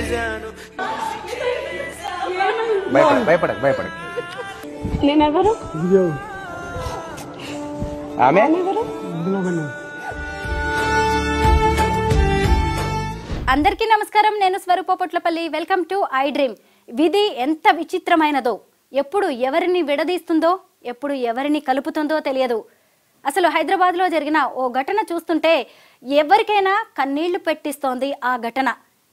చేశాను భయపడ భయపడకు భయపడకు నేనెవరు ఆమె అందరికీ నమస్కారం నేను Swaroopa Potlapalli welcome to I dream విధి ఎంత విచిత్రమైనదో ఎప్పుడు ఎవరిని విడదీస్తుందో ఎప్పుడు ఎవరిని కలుపుతుందో తెలియదు అసలు హైదరాబాద్లో జరిగిన ఓ ఘటన చూస్తుంటే ఎవరికైనా కన్నీళ్లు పెట్టిస్తోంది ఆ ఘటన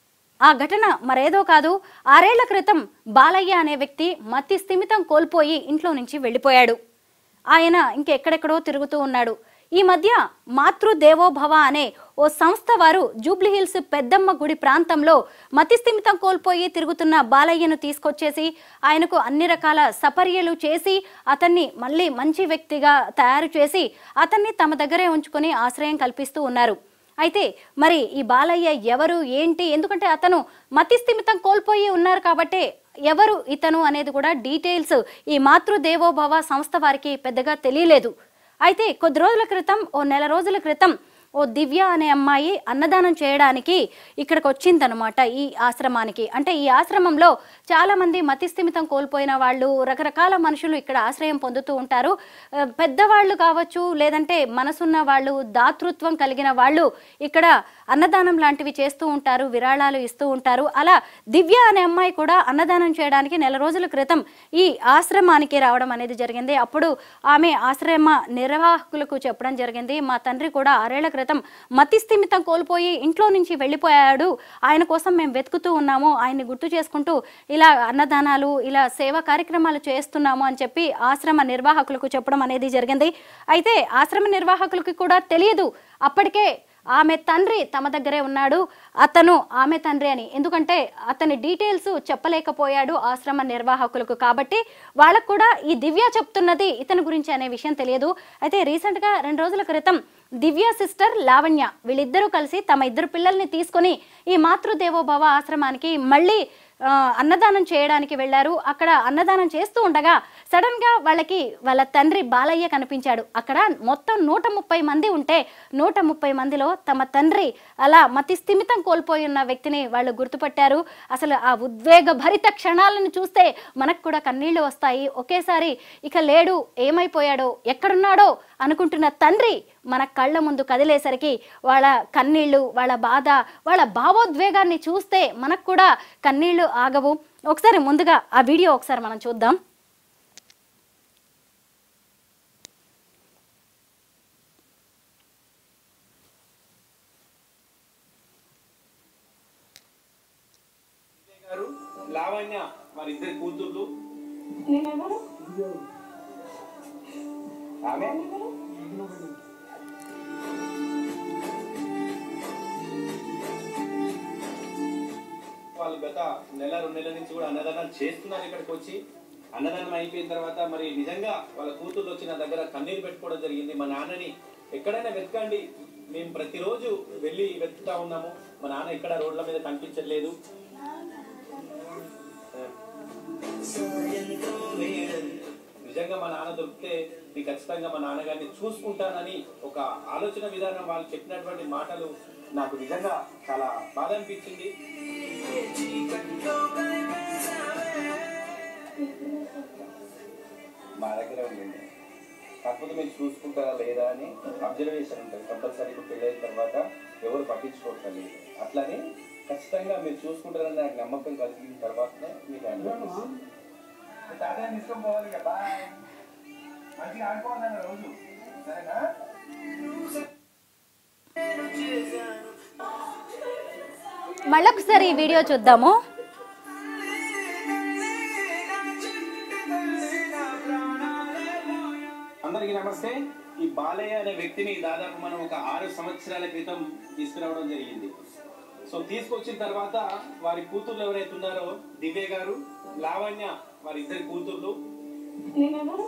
ఆ ఘటన మరేదో కాదు ఆరేళ్ల క్రితం బాలయ్య అనే వ్యక్తి మతి స్థిమితం కోల్పోయి ఇంట్లో నుంచి వెళ్ళిపోయాడు ఆయన ఇంకెక్కడెక్కడో తిరుగుతూ ఉన్నాడు ఈ మధ్య మాతృదేవోభవ అనే ఓ సంస్థ వారు జూబ్లీహిల్స్ పెద్దమ్మ గుడి ప్రాంతంలో మతిస్థిమితం కోల్పోయి తిరుగుతున్న బాలయ్యను తీసుకొచ్చేసి ఆయనకు అన్ని రకాల సపర్యలు చేసి అతన్ని మళ్ళీ మంచి వ్యక్తిగా తయారు చేసి అతన్ని తమ దగ్గరే ఉంచుకొని ఆశ్రయం కల్పిస్తూ ఉన్నారు అయితే మరి ఈ బాలయ్య ఎవరు ఏంటి ఎందుకంటే అతను మతిస్థిమితం కోల్పోయి ఉన్నారు కాబట్టి ఎవరు ఇతను అనేది కూడా డీటెయిల్స్ ఈ మాతృదేవోభవ సంస్థ వారికి పెద్దగా తెలియలేదు అయితే కొద్ది రోజుల క్రితం ఓ నెల రోజుల క్రితం ఓ దివ్య అనే అమ్మాయి అన్నదానం చేయడానికి ఇక్కడికి వచ్చిందనమాట ఈ ఆశ్రమానికి అంటే ఈ ఆశ్రమంలో చాలా మంది మతిస్థిమితం కోల్పోయిన వాళ్ళు రకరకాల మనుషులు ఇక్కడ ఆశ్రయం పొందుతూ ఉంటారు ఆ, పెద్దవాళ్ళు కావచ్చు లేదంటే మనసున్న వాళ్ళు దాతృత్వం కలిగిన వాళ్ళు ఇక్కడ అన్నదానం లాంటివి చేస్తూ ఉంటారు విరాళాలు ఇస్తూ ఉంటారు అలా దివ్య అనే అమ్మాయి కూడా అన్నదానం చేయడానికి నెల రోజుల క్రితం ఈ ఆశ్రమానికి రావడం అనేది జరిగింది అప్పుడు ఆమె ఆశ్రమ నిర్వాహకులకు చెప్పడం జరిగింది మా తండ్రి కూడా ఆరేళ్ల క్రితం మతిస్థిమితం కోల్పోయి ఇంట్లో నుంచి వెళ్ళిపోయాడు ఆయన కోసం మేము వెతుకుతూ ఉన్నాము ఆయన్ని గుర్తు చేసుకుంటూ ఇలా అన్నదానాలు ఇలా సేవా కార్యక్రమాలు చేస్తున్నాము అని చెప్పి ఆశ్రమ నిర్వాహకులకు చెప్పడం అనేది జరిగింది అయితే ఆశ్రమ నిర్వాహకులకి కూడా తెలియదు అప్పటికే ఆమె తండ్రి తమ దగ్గరే ఉన్నాడు అతను ఆమె తండ్రి అని ఎందుకంటే అతని డీటెయిల్స్ చెప్పలేకపోయాడు ఆశ్రమ నిర్వాహకులకు కాబట్టి వాళ్ళకు కూడా ఈ దివ్య చెప్తున్నది ఇతని గురించి అనే విషయం తెలియదు అయితే రీసెంట్గా రెండు రోజుల క్రితం దివ్య సిస్టర్ లావణ్య వీళ్ళిద్దరూ కలిసి తమ ఇద్దరు పిల్లల్ని తీసుకొని ఈ మాతృదేవోభవ ఆశ్రమానికి మళ్ళీ ఆ, అన్నదానం చేయడానికి వెళ్ళారు అక్కడ అన్నదానం చేస్తూ ఉండగా సడన్ గా వాళ్ళకి వాళ్ళ తండ్రి బాలయ్య కనిపించాడు అక్కడ మొత్తం నూట ముప్పై మంది ఉంటే నూట ముప్పై మందిలో తమ తండ్రి అలా మతి స్థిమితం కోల్పోయి ఉన్న వ్యక్తిని వాళ్ళు గుర్తుపట్టారు అసలు ఆ ఉద్వేగ భరిత క్షణాలను చూస్తే మనకు కూడా కన్నీళ్లు వస్తాయి ఒకేసారి ఇక లేడు ఏమైపోయాడో ఎక్కడున్నాడో అనుకుంటున్న తండ్రి మన కళ్ళ ముందు కదిలేసరికి వాళ్ళ కన్నీళ్లు వాళ్ళ బాధ వాళ్ళ భావోద్వేగాన్ని చూస్తే మనకు కూడా కన్నీళ్లు ఆగవు ఒకసారి ముందుగా ఆ వీడియో ఒకసారి మనం చూద్దాం గారు లావణ్య వారిద్దరి కూతుర్లు నేనెవరు ఆమె వాళ్ళు గత నెల రెండు నెలల నుంచి కూడా అన్నదానం చేస్తున్నారు ఇక్కడికి వచ్చి అన్నదానం అయిపోయిన తర్వాత మరి నిజంగా వాళ్ళ కూతుర్లు వచ్చి నా దగ్గర కన్నీరు పెట్టుకోవడం జరిగింది మా నాన్నని ఎక్కడైనా వెతకండి మేము ప్రతిరోజు వెళ్ళి వెతుకుతా ఉన్నాము మా నాన్న ఎక్కడ రోడ్ల మీద కనిపించట్లేదు నిజంగా మా నాన్న దొరికితే నేను ఖచ్చితంగా మా నాన్నగారిని చూసుకుంటానని ఒక ఆలోచన విధానం వాళ్ళు చెప్పినటువంటి మాటలు నాకు నిజంగా చాలా బాధ అనిపించింది మా దగ్గర ఉండండి కాకపోతే మీరు చూసుకుంటారా లేదా అని అబ్జర్వేషన్ ఉంటుంది కంపల్సరీ ఇప్పుడు పెళ్ళైన తర్వాత ఎవరు పట్టించుకోవట్లేదు అట్లని ఖచ్చితంగా మీరు చూసుకుంటారని నాకు నమ్మకం కలిగిన తర్వాతనే మీకు అనుభవం తాతయ్య తీసుకొని పోవాలి కదా మంచిగా ఆడుకోవాలన్న రోజు సరేనా మళ్ళొకసారి ఈ వీడియో చూద్దాము అందరికీ నమస్తే ఈ బాలయ్య అనే వ్యక్తిని దాదాపు మనం ఒక ఆరు సంవత్సరాల క్రితం తీసుకురావడం జరిగింది సో తీసుకొచ్చిన తర్వాత వారి కూతుర్లు ఎవరైతే ఉన్నారో దివ్య గారు లావణ్య వారి ఇద్దరి కూతుర్లు నేనెవరు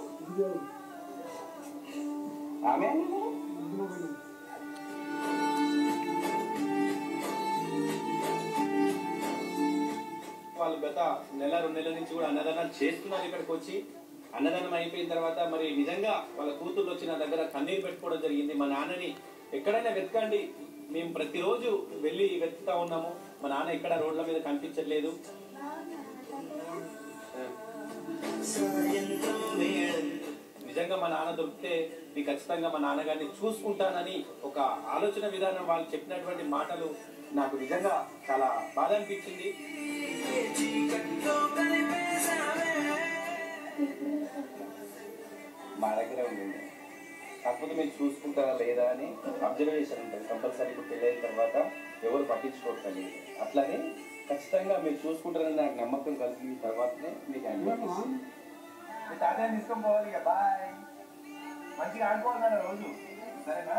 ఆమె వాళ్ళు గత నెల రెండు నెలల నుంచి కూడా అన్నదానాలు చేస్తున్నారు ఇక్కడికి వచ్చి అన్నదానం అయిపోయిన తర్వాత మరి నిజంగా వాళ్ళ కూతుర్లు వచ్చి నా దగ్గర కన్నీరు పెట్టుకోవడం జరిగింది మా నాన్నని ఎక్కడైనా వెతకండి మేము ప్రతిరోజు వెళ్ళి వెతుకుతా ఉన్నాము మా నాన్న ఎక్కడ రోడ్ల మీద కనిపించట్లేదు నిజంగా మా నాన్న దొరికితే మీకు ఖచ్చితంగా మా నాన్నగారిని చూసుకుంటానని ఒక ఆలోచన విధానం వాళ్ళు చెప్పినటువంటి మాటలు నాకు నిజంగా చాలా బాధ అనిపించింది మా దగ్గర ఉండండి కాకపోతే మీరు చూసుకుంటారా లేదా అని అబ్జర్వేషన్ ఉంటుంది కంపల్సరీ ఇప్పుడు పెళ్ళైన తర్వాత ఎవరు పట్టించుకోవట్లేదు అట్లానే ఖచ్చితంగా మీరు చూసుకుంటారని నాకు నమ్మకం కలిగిన తర్వాతనే మీకు హ్యాండ్ మీ తాతయ్య తీసుకొని పోవాలి ఇక బాయ్ మంచిగా ఆడుకోవాలి రోజు సరేనా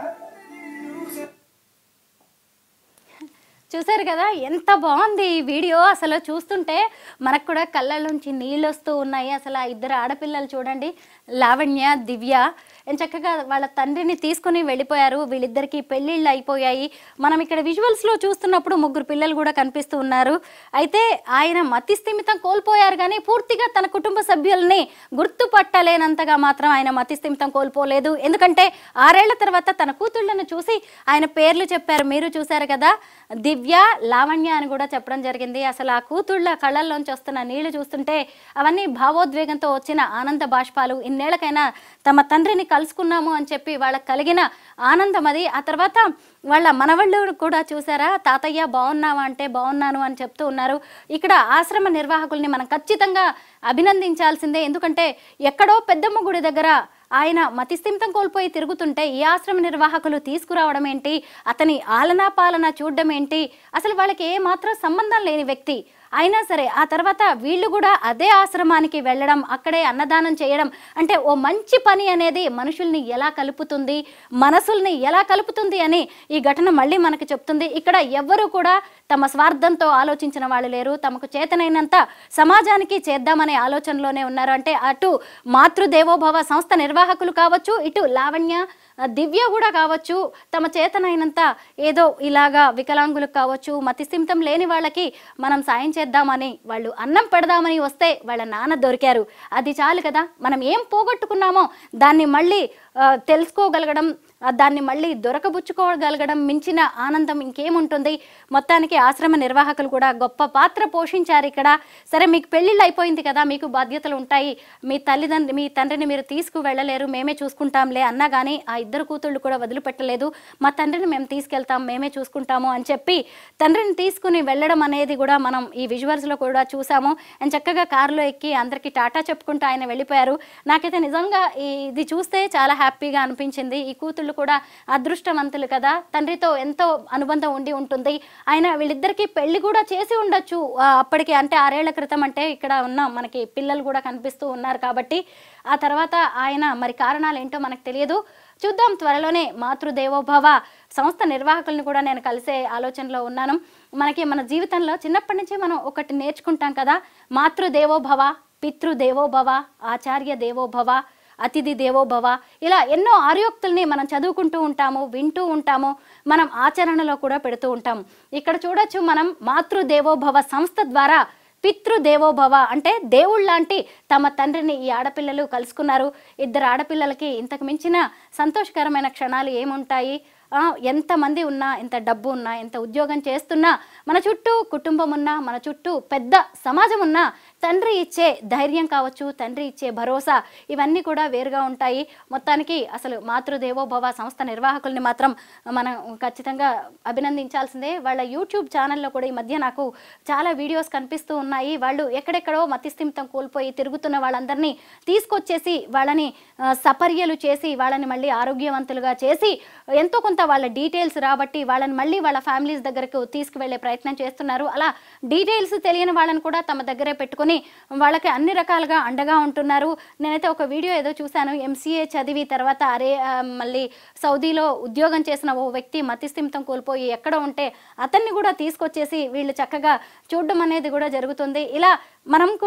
చూసారు కదా ఎంత బాగుంది ఈ వీడియో అసలు చూస్తుంటే మనకు కూడా కళ్ళలోంచి నీళ్ళు వస్తూ ఉన్నాయి అసలు ఆ ఇద్దరు ఆడపిల్లలు చూడండి లావణ్య దివ్య ఎంత చక్కగా వాళ్ళ తండ్రిని తీసుకుని వెళ్ళిపోయారు వీళ్ళిద్దరికి పెళ్ళిళ్ళు అయిపోయాయి మనం ఇక్కడ విజువల్స్లో చూస్తున్నప్పుడు ముగ్గురు పిల్లలు కూడా కనిపిస్తూ ఉన్నారు అయితే ఆయన మతి స్థిమితం కోల్పోయారు కానీ పూర్తిగా తన కుటుంబ సభ్యుల్ని గుర్తుపట్టలేనంతగా మాత్రం ఆయన మతి స్థిమితం కోల్పోలేదు ఎందుకంటే ఆరేళ్ల తర్వాత తన కూతుళ్ళను చూసి ఆయన పేర్లు చెప్పారు మీరు చూశారు కదా దివ్య లావణ్య అని కూడా చెప్పడం జరిగింది అసలు ఆ కూతుళ్ళ కళ్ళల్లోంచి వస్తున్న నీళ్లు చూస్తుంటే అవన్నీ భావోద్వేగంతో వచ్చిన ఆనంద బాష్పాలు ఇన్నేళ్లకైనా తమ తండ్రిని కలుసుకున్నాము అని చెప్పి వాళ్ళకి కలిగిన ఆనందం అది ఆ తర్వాత వాళ్ళ మనవళ్ళు కూడా చూసారా తాతయ్య బాగున్నావా అంటే బాగున్నాను అని చెప్తూ ఉన్నారు ఇక్కడ ఆశ్రమ నిర్వాహకుల్ని మనం ఖచ్చితంగా అభినందించాల్సిందే ఎందుకంటే ఎక్కడో పెద్దమ్మ గుడి దగ్గర ఆయన మతిస్థిమితం కోల్పోయి తిరుగుతుంటే ఈ ఆశ్రమ నిర్వాహకులు తీసుకురావడం ఏంటి అతని ఆలనా పాలన చూడడం ఏంటి అసలు వాళ్ళకి ఏ మాత్రం సంబంధం లేని వ్యక్తి అయినా సరే ఆ తర్వాత వీళ్ళు కూడా అదే ఆశ్రమానికి వెళ్ళడం అక్కడే అన్నదానం చేయడం అంటే ఓ మంచి పని అనేది మనుషుల్ని ఎలా కలుపుతుంది మనసుల్ని ఎలా కలుపుతుంది అని ఈ ఘటన మళ్ళీ మనకు చెప్తుంది ఇక్కడ ఎవ్వరూ కూడా తమ స్వార్థంతో ఆలోచించిన వాళ్ళు లేరు తమకు చేతనైనంత సమాజానికి చేద్దామనే ఆలోచనలోనే ఉన్నారు అంటే అటు మాతృదేవోభవ సంస్థ నిర్వాహకులు కావచ్చు ఇటు లావణ్య ఆ, దివ్య కూడా కావచ్చు తమ చేతనైనంత ఏదో ఇలాగా వికలాంగులకు కావచ్చు మతిస్థిమితం లేని వాళ్ళకి మనం సాయం చేద్దామని వాళ్ళు అన్నం పెడదామని వస్తే వాళ్ళ నాన్న దొరికారు అది చాలు కదా మనం ఏం పోగొట్టుకున్నామో దాన్ని మళ్ళీ ఆ, తెలుసుకోగలగడం ఆ, దాన్ని మళ్ళీ దొరకబుచ్చుకోగలగడం మించిన ఆనందం ఇంకేముంటుంది మొత్తానికి ఆశ్రమ నిర్వాహకులు కూడా గొప్ప పాత్ర పోషించారు ఇక్కడ సరే మీకు పెళ్ళిళ్ళు అయిపోయింది కదా మీకు బాధ్యతలు ఉంటాయి మీ తల్లిదండ్రి మీ తండ్రిని మీరు తీసుకు వెళ్ళలేరు మేమే చూసుకుంటాంలే అన్నా కానీ ఆ ఇద్దరు కూతుళ్ళు కూడా వదిలిపెట్టలేదు మా తండ్రిని మేము తీసుకెళ్తాం మేమే చూసుకుంటాము అని చెప్పి తండ్రిని తీసుకుని వెళ్ళడం అనేది కూడా మనం ఈ విజువల్స్లో కూడా చూసాము అండ్ చక్కగా కారులో ఎక్కి అందరికీ టాటా చెప్పుకుంటూ ఆయన వెళ్ళిపోయారు నాకైతే నిజంగా ఈ- ఇది చూస్తే చాలా హ్యాపీగా అనిపించింది ఈ కూతుళ్ళు కూడా అదృష్టవంతులు కదా తండ్రితో ఎంతో అనుబంధం ఉండి ఉంటుంది ఆయన వీళ్ళిద్దరికీ పెళ్లి కూడా చేసి ఉండొచ్చు ఆ, అప్పటికి అంటే ఆరేళ్ల క్రితం అంటే ఇక్కడ ఉన్న మనకి పిల్లలు కూడా కనిపిస్తూ ఉన్నారు కాబట్టి ఆ తర్వాత ఆయన మరి కారణాలు ఏంటో మనకు తెలియదు చూద్దాం త్వరలోనే మాతృదేవోభవ సంస్థ నిర్వాహకుల్ని కూడా నేను కలిసే ఆలోచనలో ఉన్నాను మనకి మన జీవితంలో చిన్నప్పటి నుంచి మనం ఒకటి నేర్చుకుంటాం కదా మాతృదేవోభవ పితృదేవోభవ ఆచార్య దేవోభవ అతిథి దేవోభవ ఇలా ఎన్నో ఆర్యోక్తుల్ని మనం చదువుకుంటూ ఉంటాము వింటూ ఉంటాము మనం ఆచరణలో కూడా పెడుతూ ఉంటాం ఇక్కడ చూడొచ్చు మనం మాతృదేవోభవ సంస్థ ద్వారా పితృదేవోభవ అంటే దేవుళ్ళలాంటి తమ తండ్రిని ఈ ఆడపిల్లలు కలుసుకున్నారు ఇద్దరు ఆడపిల్లలకి ఇంతకు మించిన సంతోషకరమైన క్షణాలు ఏముంటాయి ఆ, ఎంతమంది ఉన్నా ఎంత డబ్బు ఉన్నా ఎంత ఉద్యోగం చేస్తున్నా మన చుట్టూ కుటుంబం ఉన్నా మన చుట్టూ పెద్ద సమాజం ఉన్నా తండ్రి ఇచ్చే ధైర్యం కావచ్చు తండ్రి ఇచ్చే భరోసా ఇవన్నీ కూడా వేరుగా ఉంటాయి మొత్తానికి అసలు మాతృదేవోభవ సంస్థ నిర్వాహకుల్ని మాత్రం మనం ఖచ్చితంగా అభినందించాల్సిందే వాళ్ళ యూట్యూబ్ ఛానల్లో కూడా ఈ మధ్య నాకు చాలా వీడియోస్ కనిపిస్తూ ఉన్నాయి వాళ్ళు ఎక్కడెక్కడో మతిస్థిమితం కోల్పోయి తిరుగుతున్న వాళ్ళందరినీ తీసుకొచ్చేసి వాళ్ళని ఆ, సపర్యలు చేసి వాళ్ళని మళ్ళీ ఆరోగ్యవంతులుగా చేసి ఎంతో కొంత వాళ్ళ డీటెయిల్స్ రాబట్టి వాళ్ళని మళ్ళీ వాళ్ళ ఫ్యామిలీస్ దగ్గరకు తీసుకువెళ్ళే ప్రయత్నం చేస్తున్నారు అలా డీటెయిల్స్ తెలియని వాళ్ళని కూడా తమ దగ్గరే పెట్టుకొని వాళ్ళకి అన్ని రకాలుగా అండగా ఉంటున్నారు నేనైతే ఒక వీడియో ఏదో చూశాను ఎంసీఏ చదివి తర్వాత అరే ఆ, మళ్ళీ సౌదీలో ఉద్యోగం చేసిన ఓ వ్యక్తి మతిస్థిమితం కోల్పోయి ఎక్కడ ఉంటే అతన్ని కూడా తీసుకొచ్చేసి వీళ్ళు చక్కగా చూడడం అనేది కూడా జరుగుతుంది ఇలా మనం కూడా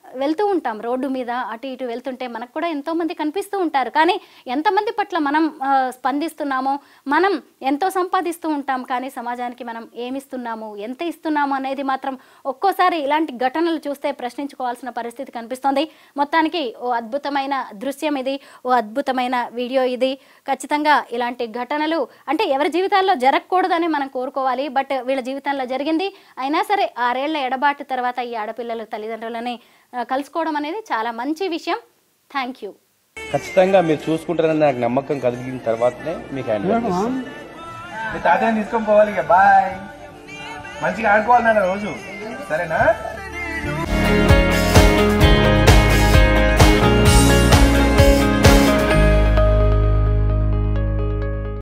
వెళ్తూ ఉంటాం రోడ్డు మీద అటు ఇటు వెళ్తుంటే మనకు కూడా ఎంతోమంది కనిపిస్తూ ఉంటారు కానీ ఎంతమంది పట్ల మనం ఆ, స్పందిస్తున్నామో మనం ఎంతో సంపాదిస్తూ ఉంటాం కానీ సమాజానికి మనం ఏమిస్తున్నాము ఎంత ఇస్తున్నాము అనేది మాత్రం ఒక్కోసారి ఇలాంటి ఘటనలు చూస్తే ప్రశ్నించుకోవాల్సిన పరిస్థితి కనిపిస్తోంది మొత్తానికి ఓ అద్భుతమైన దృశ్యం ఇది ఓ అద్భుతమైన వీడియో ఇది ఖచ్చితంగా ఇలాంటి ఘటనలు అంటే ఎవరి జీవితాల్లో జరగకూడదని మనం కోరుకోవాలి బట్ వీళ్ళ జీవితంలో జరిగింది అయినా సరే ఆరేళ్ల ఎడబాటు తర్వాత ఈ ఆడపిల్లల తల్లిదండ్రులని ఆ, కలుసుకోవడం అనేది చాలా మంచి విషయం థ్యాంక్ యూ ఖచ్చితంగా మీరు చూసుకుంటారని నాకు నమ్మకం కలిగిన తర్వాతనే మీకు హ్యాండ్ ఓవర్ చేస్తాను. మీ తాతయ్యని తీసుకొని పోవాలి ఇక బాయ్ మంచిగా ఆడుకోవాలి నాన్న రోజు సరేనా